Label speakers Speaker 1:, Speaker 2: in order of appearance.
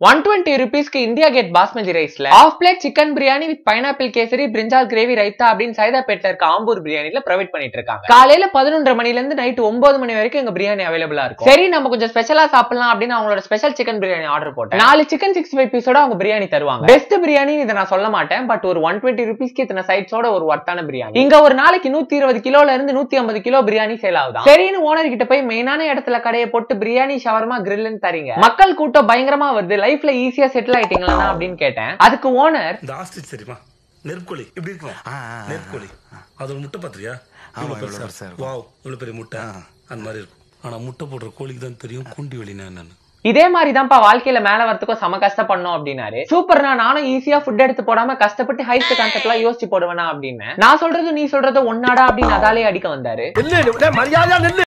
Speaker 1: One twenty ருபீஸ்க்கு India Gate basmati ரைஸ்ல half plate chicken biryani with pineapple kesari brinjal gravy raita அப்படின்னு சைதாப்பேட்ல இருக்க ஆம்பூர் பிரியாணில ப்ரொவைட் பண்ணிட்டு இருக்காங்க காலையில பதினொன்றரை மணில இருந்து நைட் ஒன்பது மணி வரைக்கும் எங்க பிரியாணி அவைலபிளா இருக்கும் சரி நம்ம கொஞ்சம் ஸ்பெஷலா சாப்பிடலாம் அப்படின்னு அவங்களோட ஸ்பெஷல் சிக்கன் பிரியாணி ஆர்டர் போட்டேன் நாலு சிக்கன் சிக்ஸ்டி ஃபைவ் பீஸோட அவங்க பிரியாணி தருவாங்க பெஸ்ட் பிரியாணி இதை நான் சொல்ல மாட்டேன் பட் ஒரு ஒன் டுவெண்ட்டி ருபீஸ்க்கு இத்தனை சைட்ஸோட ஒரு ஒர்த்தான பிரியாணி இங்க ஒரு நாளைக்கு நூத்தி இருபது கிலோல இருந்து நூத்தி ஐம்பது கிலோ பிரியாணி சேல் ஆகுது சரின்னு ஓனர் கிட்ட போய் மெயினான இடத்துல கடையை போட்டு பிரியாணி ஷவர்மா கிரில்னு தரீங்க மக்கள் கூட்டம் பயங்கரமா வருது லைஃப்ல ஈஸியா செட்டில் ஆயிட்டீங்களா அப்படின்னு கேட்டேன் அதுக்கு ஓனர்
Speaker 2: இந்த ஆஸ்ட்ரிச் தெரியுமா நெற்கோழி இப்படி இருக்கும்
Speaker 3: ஆ, ஆ, ஆ.
Speaker 2: நெற்கோழி அதோட முட்டை பாத்திரியா
Speaker 3: ஆமா,
Speaker 2: இவ்வளவு
Speaker 3: இவ்வளவு
Speaker 2: பெருசா
Speaker 3: பெருசா
Speaker 2: இருக்கும். வாவ் இவ்வளவு பெரிய முட்டை அந்த மாதிரி இருக்கும் ஆனா முட்டை போடுற கோழிக்கு தான் தெரியும் குண்டி வெளினா என்னன்னு
Speaker 1: இதே மாதிரி தான்ப்பா வாழ்க்கையில மேல வரதுக்கும் செம கஷ்டப்படணும் அப்படின்னாரு சூப்பர்னா நானும் ஈஸியா ஃபுட் எடுத்து போடாம கஷ்டப்பட்டு ஹைஸ்ட் கான்செப்ட் எல்லாம் யோசிச்சு போடுவேனா அப்படின்னு நான் சொல்றது நீ சொல்றது ஒன்னாடா அப்படின்னு அதாலே அடிக்க வந்தாரு
Speaker 4: மரியாதை